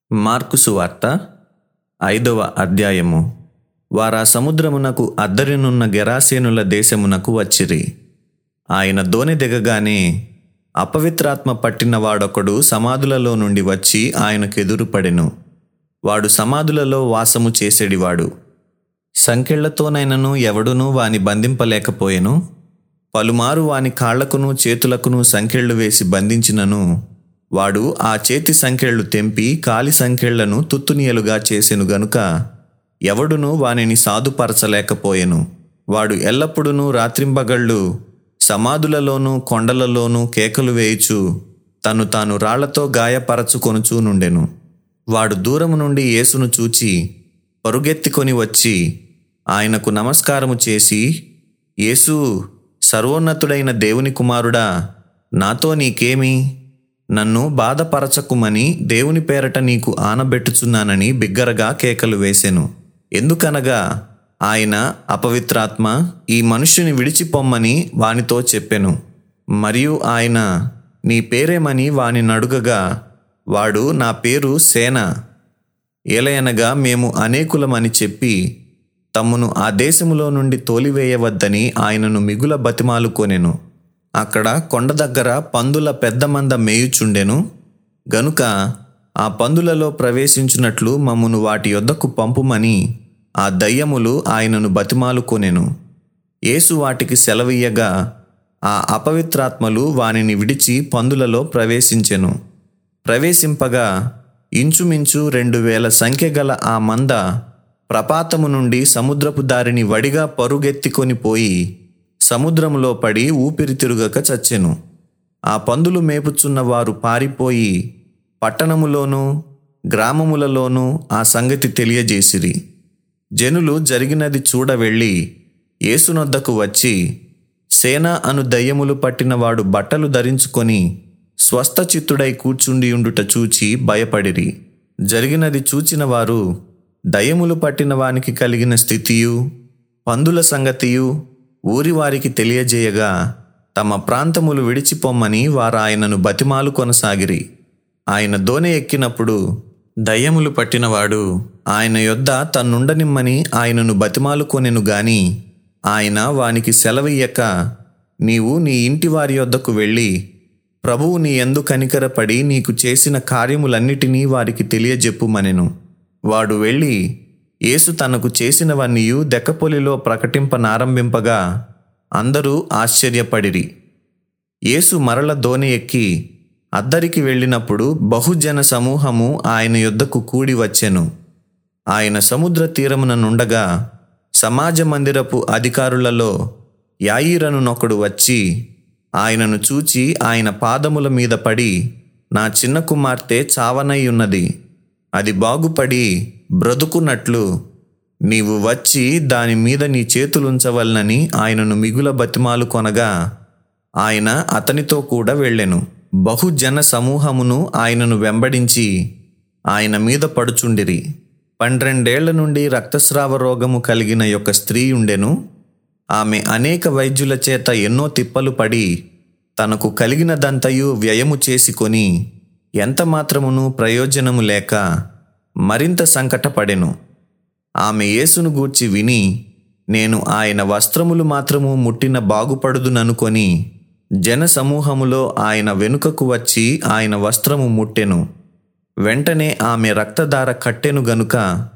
mark సువార్త ఐదవ అధ్యాయము వారా సముద్రమునకు అద్దరినున్న గెరాసేనుల దేశమునకు వచ్చిరి ఆయన దోణి దిగగానే అపవిత్రాత్మ పట్టిన వాడొకడు సమాధులలో నుండి వచ్చి ఆయనకెదురుపడెను వాడు సమాధులలో వాసము చేసేడివాడు సంకెళ్లతోనైనను ఎవడునూ వాని బంధింపలేకపోయెను పలుమారు వాని కాళ్లకును చేతులకును సంకెళ్ళు వేసి బంధించినను వాడు ఆ చేతి సంకెళ్ళు తెంపి కాలి సంకెళ్లను తుత్తునియలుగా చేసెను గనుక ఎవడునూ వానిని సాధుపరచలేకపోయెను వాడు ఎల్లప్పుడూ రాత్రింబగళ్ళు సమాధులలోనూ కొండలలోనూ కేకలు వేయుచు తను తాను రాళ్లతో గాయపరచుకొనుచూ నుండెను వాడు దూరము నుండి యేసును చూచి పరుగెత్తికొని వచ్చి ఆయనకు నమస్కారము చేసి యేసు సర్వోన్నతుడైన దేవుని కుమారుడా నాతో నీకేమి నన్ను బాధపరచకుమని దేవుని పేరట నీకు ఆనబెట్టుచున్నానని బిగ్గరగా కేకలు వేసెను ఎందుకనగా ఆయన అపవిత్రాత్మ ఈ మనుష్యుని విడిచిపొమ్మని వానితో చెప్పెను మరియు ఆయన నీ పేరేమని వాని నడుగగా వాడు నా పేరు సేన ఏలయనగా మేము అనేకులమని చెప్పి తమ్మును ఆ దేశములో నుండి తోలివేయవద్దని ఆయనను మిగుల బతిమాలుకొనెను అక్కడ కొండ దగ్గర పందుల పెద్ద మంద మేయుచుండెను గనుక ఆ పందులలో ప్రవేశించున్నట్లు మమ్మను వాటి యొద్దకు పంపుమని ఆ దయ్యములు ఆయనను బతిమాలుకొనెను యేసు వాటికి సెలవీయగా ఆ అపవిత్రాత్మలు వానిని విడిచి పందులలో ప్రవేశించెను ప్రవేశింపగా ఇంచుమించు రెండు వేల సంఖ్య గల ఆ మంద ప్రపాతము నుండి సముద్రపు దారిని వడిగా పరుగెత్తికొని పోయి సముద్రములో పడి ఊపిరి తిరుగక చచ్చెను ఆ పందులు మేపుచున్న వారు పారిపోయి పట్టణములోనూ గ్రామములలోనూ ఆ సంగతి తెలియజేసిరి జనులు జరిగినది చూడ వెళ్ళి యేసునొద్దకు వచ్చి సేన అను దయ్యములు పట్టినవాడు బట్టలు ధరించుకొని స్వస్థచిత్తుడై కూర్చుండి ఉండుట చూచి భయపడిరి జరిగినది చూచిన వారు దయ్యములు పట్టిన వానికి కలిగిన స్థితియు పందుల సంగతియు ఊరి వారికి తెలియజేయగా తమ ప్రాంతములు విడిచిపోమ్మని వారు ఆయనను బతిమాలు కొనసాగిరి ఆయన దోణి ఎక్కినప్పుడు దయ్యములు పట్టినవాడు ఆయన యొద్ద తన్నుండనిమ్మని ఆయనను బతిమాలు కొనెను గాని ఆయన వానికి సెలవియ్యక నీవు నీ ఇంటి వారి యొద్దకు వెళ్ళి ప్రభువు నీ ఎందు కనికరపడి నీకు చేసిన కార్యములన్నిటినీ వారికి తెలియజెప్పుమనెను వాడు వెళ్ళి యేసు తనకు చేసినవన్నీయు దెక్కపొలిలో ప్రకటింపనారంభింపగా అందరూ ఆశ్చర్యపడిరి యేసు మరల దోణి ఎక్కి అద్దరికి వెళ్ళినప్పుడు బహుజన సమూహము ఆయన యొద్దకు కూడి వచ్చెను ఆయన సముద్ర తీరమున నుండగా సమాజ మందిరపు అధికారులలో యాయిరనునొకడు వచ్చి ఆయనను చూచి ఆయన పాదముల మీద పడి నా చిన్న కుమార్తె చావనై ఉన్నది అది బాగుపడి బ్రతుకున్నట్లు నీవు వచ్చి దాని మీద నీ చేతులుంచవలనని ఆయనను మిగుల బతిమాలు కొనగా ఆయన అతనితో కూడా వెళ్ళెను బహుజన సమూహమును ఆయనను వెంబడించి ఆయన మీద పడుచుండిరి పన్నెండేళ్ల నుండి రక్తస్రావ రోగము కలిగిన యొక్క స్త్రీ ఉండెను ఆమె అనేక వైద్యుల చేత ఎన్నో తిప్పలు పడి తనకు కలిగినదంతయు వ్యయము చేసుకొని ఎంత మాత్రమును ప్రయోజనము లేక మరింత సంకటపడెను ఆమె యేసును గూర్చి విని నేను ఆయన వస్త్రములు మాత్రము ముట్టిన బాగుపడుదుననుకొని జన సమూహములో ఆయన వెనుకకు వచ్చి ఆయన వస్త్రము ముట్టెను వెంటనే ఆమె రక్తధార కట్టెను గనుక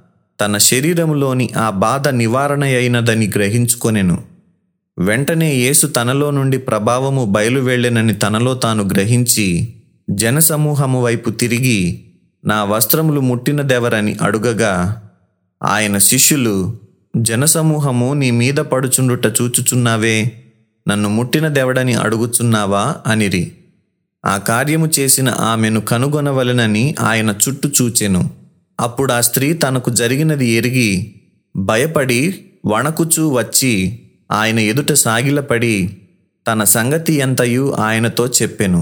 తన శరీరములోని ఆ బాధ నివారణ అయినదని గ్రహించుకొనెను వెంటనే యేసు తనలో నుండి ప్రభావము బయలువెళ్ళెనని తనలో తాను గ్రహించి జనసమూహము వైపు తిరిగి నా వస్త్రములు ముట్టినదెవరని అడుగగా ఆయన శిష్యులు జనసమూహము నీ మీద పడుచుండుట చూచుచున్నావే నన్ను ముట్టినదెవడని అడుగుచున్నావా అనిరి ఆ కార్యము చేసిన ఆమెను కనుగొనవలెనని ఆయన చుట్టూ చూచెను అప్పుడు ఆ స్త్రీ తనకు జరిగినది ఎరిగి భయపడి వణకుచూ వచ్చి ఆయన ఎదుట సాగిలపడి తన సంగతి ఎంతయు ఆయనతో చెప్పెను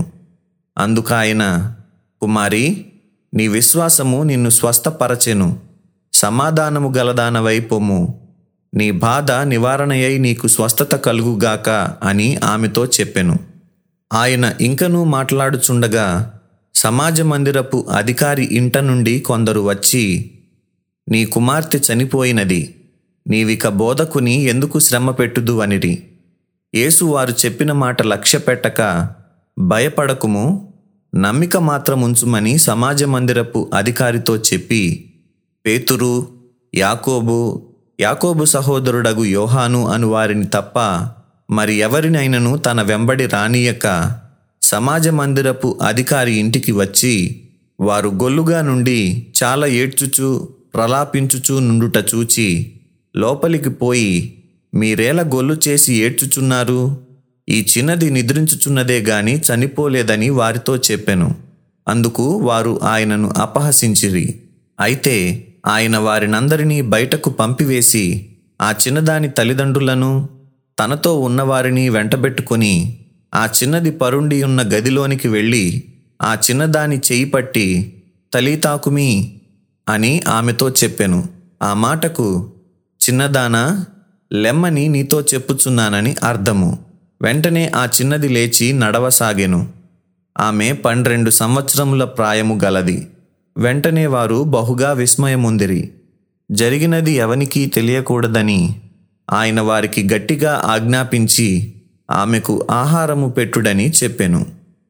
అందుకాయన కుమారి నీ విశ్వాసము నిన్ను స్వస్థపరచెను సమాధానము గలదానవై పొమ్ము నీ బాధ నివారణయై నీకు స్వస్థత కలుగుగాక అని ఆమెతో చెప్పెను ఆయన ఇంకనూ మాట్లాడుచుండగా సమాజ మందిరపు అధికారి ఇంట నుండి కొందరు వచ్చి నీ కుమార్తె చనిపోయినది నీవిక బోధకుని ఎందుకు శ్రమ పెట్టుదు అనిరి యేసు వారు చెప్పిన మాట లక్ష్య పెట్టక భయపడకుము నమ్మిక మాత్రం ఉంచుమని సమాజ మందిరపు అధికారితో చెప్పి పేతురు యాకోబు యాకోబు సహోదరుడగు యోహాను అను వారిని తప్ప మరి ఎవరినైనను తన వెంబడి రానియక సమాజ మందిరపు అధికారి ఇంటికి వచ్చి వారు గొల్లుగా నుండి చాలా ఏడ్చుచు ప్రలాపించుచు నుండుట చూచి లోపలికి పోయి మీరేల గొల్లు చేసి ఏడ్చుచున్నారు ఈ చిన్నది నిద్రించుచున్నదే గాని చనిపోలేదని వారితో చెప్పెను అందుకు వారు ఆయనను అపహసించిరి అయితే ఆయన వారినందరినీ బయటకు పంపివేసి ఆ చిన్నదాని తల్లిదండ్రులను తనతో ఉన్నవారిని వెంటబెట్టుకొని ఆ చిన్నది పరుండి ఉన్న గదిలోనికి వెళ్ళి ఆ చిన్నదాని చేయి పట్టి తలీతాకుమి అని ఆమెతో చెప్పెను ఆ మాటకు చిన్నదానా లెమ్మని నీతో చెప్పుచున్నానని అర్థము వెంటనే ఆ చిన్నది లేచి నడవసాగెను ఆమె పన్నెండు సంవత్సరముల ప్రాయము గలది వెంటనే వారు బహుగా విస్మయముందిరి జరిగినది ఎవనికీ తెలియకూడదని ఆయన వారికి గట్టిగా ఆజ్ఞాపించి ఆమెకు ఆహారము పెట్టుడని చెప్పెను